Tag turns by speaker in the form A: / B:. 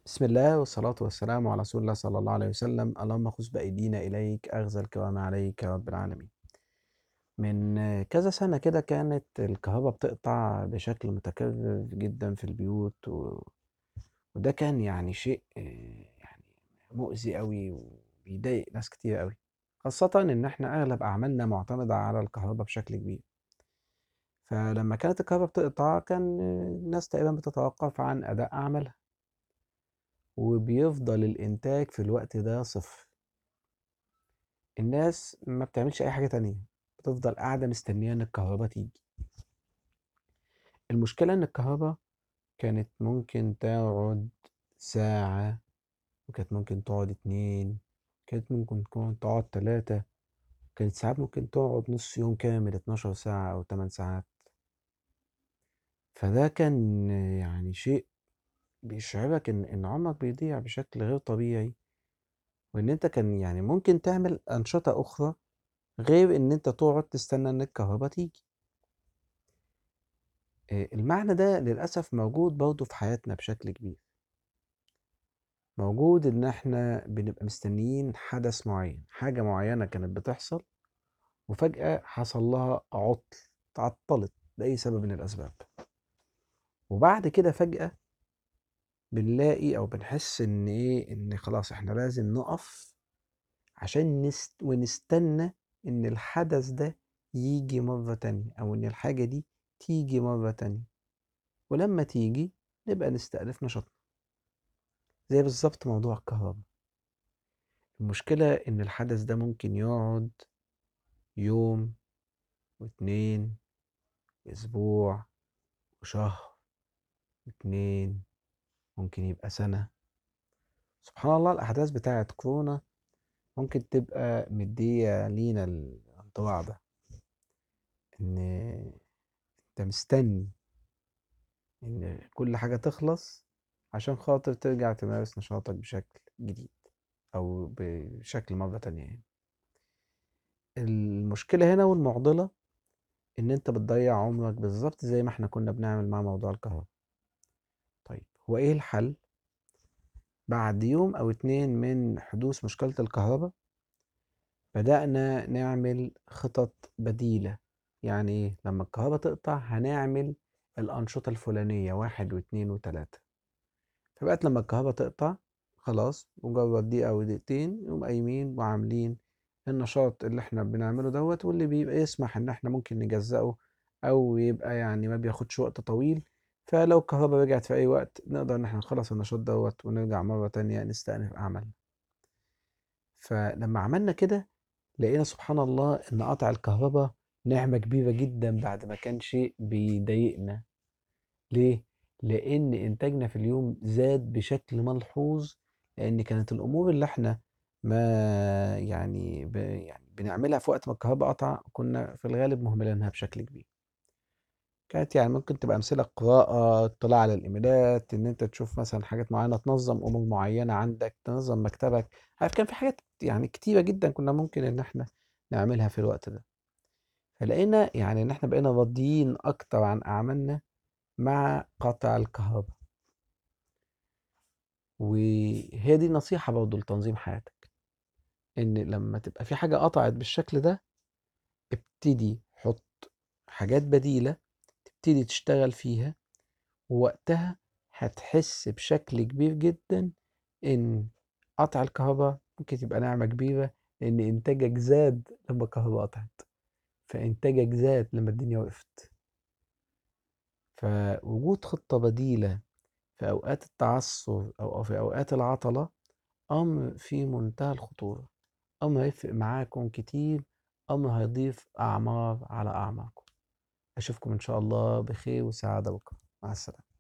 A: بسم الله والصلاة والسلام على رسول الله صلى الله عليه وسلم اللهم خذ بأيدينا إليك أخذ الكرام عليك يا رب العالمين من كذا سنة كده كانت الكهرباء بتقطع بشكل متكرر جدا في البيوت و... وده كان يعني شيء آه، يعني مؤذي قوي وبيضايق ناس كتير قوي خاصة إن إحنا أغلب أعمالنا معتمدة على الكهرباء بشكل كبير فلما كانت الكهرباء بتقطع كان الناس تقريبا بتتوقف عن أداء أعمالها وبيفضل الإنتاج في الوقت ده صفر الناس ما بتعملش أي حاجة تانية بتفضل قاعدة مستنية إن الكهرباء تيجي المشكلة إن الكهرباء كانت ممكن تقعد ساعة وكانت ممكن تقعد اتنين كانت ممكن تكون تقعد تلاتة كانت ساعات ممكن تقعد نص يوم كامل اتناشر ساعة أو تمن ساعات فده كان يعني شيء بيشعرك إن إن عمرك بيضيع بشكل غير طبيعي وإن أنت كان يعني ممكن تعمل أنشطة أخرى غير إن أنت تقعد تستنى إن الكهرباء تيجي آه، المعنى ده للأسف موجود برضه في حياتنا بشكل كبير موجود إن إحنا بنبقى مستنيين حدث معين حاجة معينة كانت بتحصل وفجأة حصل لها عطل تعطلت لأي سبب من الأسباب وبعد كده فجأة بنلاقي أو بنحس إن إيه إن خلاص إحنا لازم نقف عشان نست ونستنى إن الحدث ده يجي مرة تانية أو إن الحاجة دي تيجي مرة تانية ولما تيجي نبقى نستأنف نشاطنا زي بالظبط موضوع الكهرباء المشكلة إن الحدث ده ممكن يقعد يوم واتنين وأسبوع وشهر واتنين ممكن يبقى سنة سبحان الله الأحداث بتاعت كورونا ممكن تبقى مدية لينا الانطباع ده إن أنت مستني إن كل حاجة تخلص عشان خاطر ترجع تمارس نشاطك بشكل جديد أو بشكل مرة تانية يعني المشكلة هنا والمعضلة إن أنت بتضيع عمرك بالظبط زي ما إحنا كنا بنعمل مع موضوع الكهرباء طيب هو إيه الحل؟ بعد يوم أو اتنين من حدوث مشكلة الكهرباء بدأنا نعمل خطط بديلة يعني إيه؟ لما الكهرباء تقطع هنعمل الأنشطة الفلانية واحد واتنين وتلاتة فبقت لما الكهرباء تقطع خلاص مجرد دقيقة أو دقيقتين نقوم قايمين وعاملين النشاط اللي احنا بنعمله دوت واللي بيبقى يسمح إن احنا ممكن نجزأه أو يبقى يعني ما بياخدش وقت طويل فلو الكهرباء رجعت في أي وقت نقدر إن احنا نخلص النشاط دوت ونرجع مرة تانية نستأنف أعمالنا فلما عملنا كده لقينا سبحان الله إن قطع الكهرباء نعمة كبيرة جدا بعد ما كان شيء بيضايقنا ليه؟ لأن إنتاجنا في اليوم زاد بشكل ملحوظ لأن كانت الأمور اللي احنا ما يعني ب يعني بنعملها في وقت ما الكهرباء قطع كنا في الغالب مهملينها بشكل كبير. كانت يعني ممكن تبقى أمثلة قراءة، اطلاع على الإيميلات، إن أنت تشوف مثلًا حاجات معينة، تنظم أمور معينة عندك، تنظم مكتبك، عارف كان في حاجات يعني كتيرة جدًا كنا ممكن إن إحنا نعملها في الوقت ده. فلقينا يعني إن إحنا بقينا راضيين أكتر عن أعمالنا مع قطع الكهربا. وهي دي نصيحة برضه لتنظيم حياتك، إن لمّا تبقى في حاجة قطعت بالشكل ده، ابتدي حُط حاجات بديلة تبتدي تشتغل فيها، ووقتها هتحس بشكل كبير جدًا إن قطع الكهربا ممكن تبقى نعمة كبيرة، لإن إنتاجك زاد لمّا الكهربا قطعت، فإنتاجك زاد لمّا الدنيا وقفت. فوجود خطة بديلة في أوقات التعثُّر أو في أوقات العطلة، أمر في منتهى الخطورة، أمر هيفرق معاكم كتير، أمر هيضيف أعمار على أعماركم. أشوفكم إن شاء الله بخير وسعادة بكرة، مع السلامة.